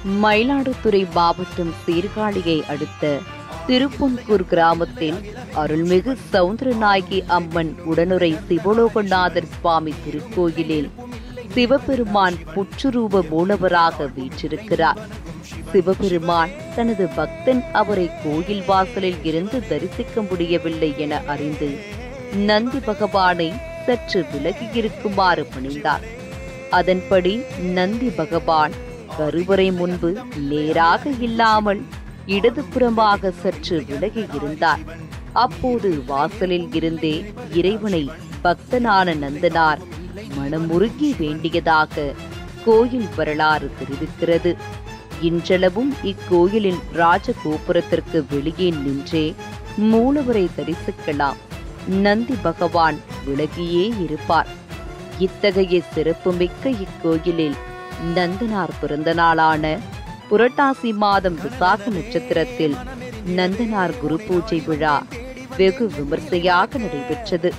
மயிலாடுதுறை மாவட்டம் சீர்காழியை அடுத்த திருப்புன்கூர் கிராமத்தில் அருள்மிகு சவுந்தரநாயகி அம்மன் உடனுரை சிவலோகநாதர் சுவாமி திருக்கோயிலில் சிவபெருமான் புற்றுரூப மூலவராக வீற்றிருக்கிறார் சிவபெருமான் தனது பக்தன் அவரை கோயில் வாசலில் இருந்து தரிசிக்க முடியவில்லை என அறிந்து நந்தி பகவானை சற்று விலகியிருக்குமாறு பணிந்தார் அதன்படி நந்தி பகவான் கருவறை முன்பு நேராக இல்லாமல் இடதுபுறமாக சற்று விலகி இருந்தார் அப்போது வாசலில் இருந்தே இறைவனை பக்தனான நந்தனார் மனமுருகி வேண்டியதாக கோயில் வரலாறு தெரிவிக்கிறது இன்றளவும் இக்கோயிலின் ராஜகோபுரத்திற்கு வெளியே நின்றே மூலவரை தரிசிக்கலாம் நந்தி பகவான் விலகியே இருப்பார் இத்தகைய சிறப்புமிக்க இக்கோயிலில் நந்தனார் பிறந்த நாளான புரட்டாசி மாதம் விசாக நட்சத்திரத்தில் நந்தனார் குரு பூஜை விழா வெகு விமர்சையாக நடைபெற்றது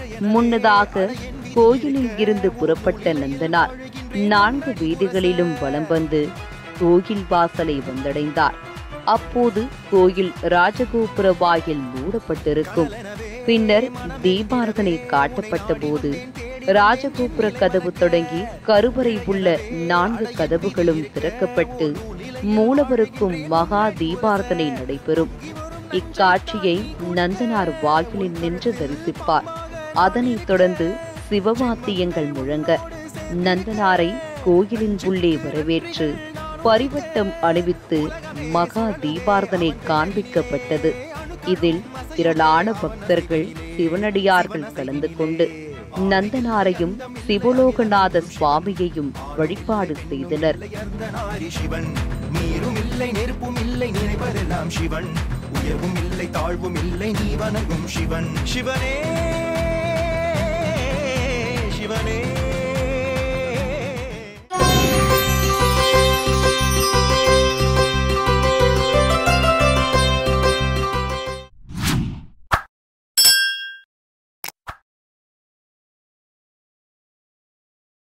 முன்னதாக கோயிலில் இருந்து புறப்பட்ட நந்தனார் நான்கு வீதிகளிலும் வலம் வந்து கோயில் வாசலை வந்தடைந்தார் அப்போது கோயில் ராஜகோபுர வாயில் மூடப்பட்டிருக்கும் பின்னர் தீபாரதனை காட்டப்பட்ட போது ராஜகோபுர கதவு தொடங்கி கருவறை உள்ள நான்கு கதவுகளும் திறக்கப்பட்டு மூலவருக்கும் மகா தீபாரதனை நடைபெறும் இக்காட்சியை நந்தனார் வாயிலில் நின்று தரிசிப்பார் அதனைத் தொடர்ந்து சிவவாத்தியங்கள் முழங்க நந்தனாரை கோயிலின் உள்ளே வரவேற்று பரிவட்டம் அணிவித்து மகா தீபாரதனை காண்பிக்கப்பட்டது இதில் திரளான பக்தர்கள் சிவனடியார்கள் கலந்து கொண்டு நந்தனாரையும் சிவலோகநாத சுவாமியையும் வழிபாடு செய்தனர் உயர்ந்தனாரி சிவன் நீரும் இல்லை நெருப்பும் இல்லை நினைப்பதெல்லாம் சிவன் உயர்வும் இல்லை தாழ்வும் இல்லை நீ வணங்கும் சிவன் சிவனே சிவனே